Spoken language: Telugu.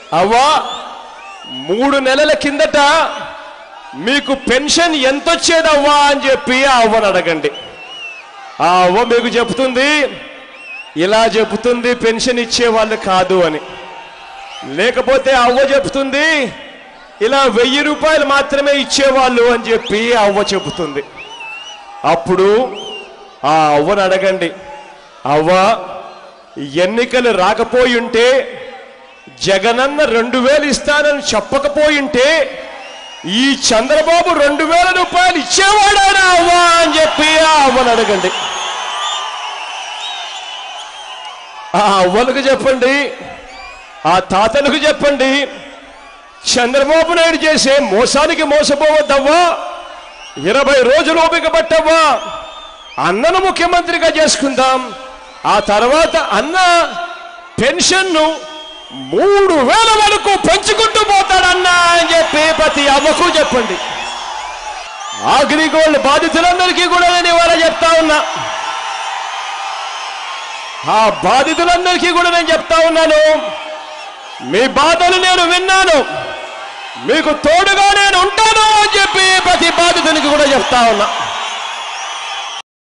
అవ్వా మూడు నెలల కిందట మీకు పెన్షన్ ఎంత వచ్చేదవ్వా అని చెప్పి ఆ అవ్వని అడగండి ఆ అవ్వ మీకు చెప్తుంది ఇలా చెబుతుంది పెన్షన్ ఇచ్చే వాళ్ళు కాదు అని లేకపోతే అవ్వ చెప్తుంది ఇలా వెయ్యి రూపాయలు మాత్రమే ఇచ్చేవాళ్ళు అని చెప్పి ఆ అవ్వ చెబుతుంది అప్పుడు ఆ అవ్వని అడగండి అవ్వ ఎన్నికలు రాకపోయి ఉంటే జగనన్న రెండు వేలు ఇస్తానని చెప్పకపోయింటే ఈ చంద్రబాబు రెండు వేల రూపాయలు ఇచ్చేవాడానా అవ్వా అని చెప్పి ఆ అవ్వని అడగండి ఆ అవ్వలకు చెప్పండి ఆ తాతలకు చెప్పండి చంద్రబాబు నాయుడు చేసే మోసానికి మోసపోవద్దవ్వా ఇరవై రోజులు ఓపిక పట్టవ్వా అన్నను ముఖ్యమంత్రిగా చేసుకుందాం ఆ తర్వాత అన్న పెన్షన్ను మూడు వేల వరకు పెంచుకుంటూ పోతాడన్నా అని చెప్పి ప్రతి అవ్వకు చెప్పండి అగ్రిగోల్డ్ బాధితులందరికీ కూడా నేను ఇవాళ చెప్తా ఉన్నా ఆ బాధితులందరికీ కూడా నేను చెప్తా ఉన్నాను మీ బాధలు నేను విన్నాను మీకు తోడుగా నేను ఉంటాను అని చెప్పి ప్రతి బాధితునికి కూడా చెప్తా ఉన్నా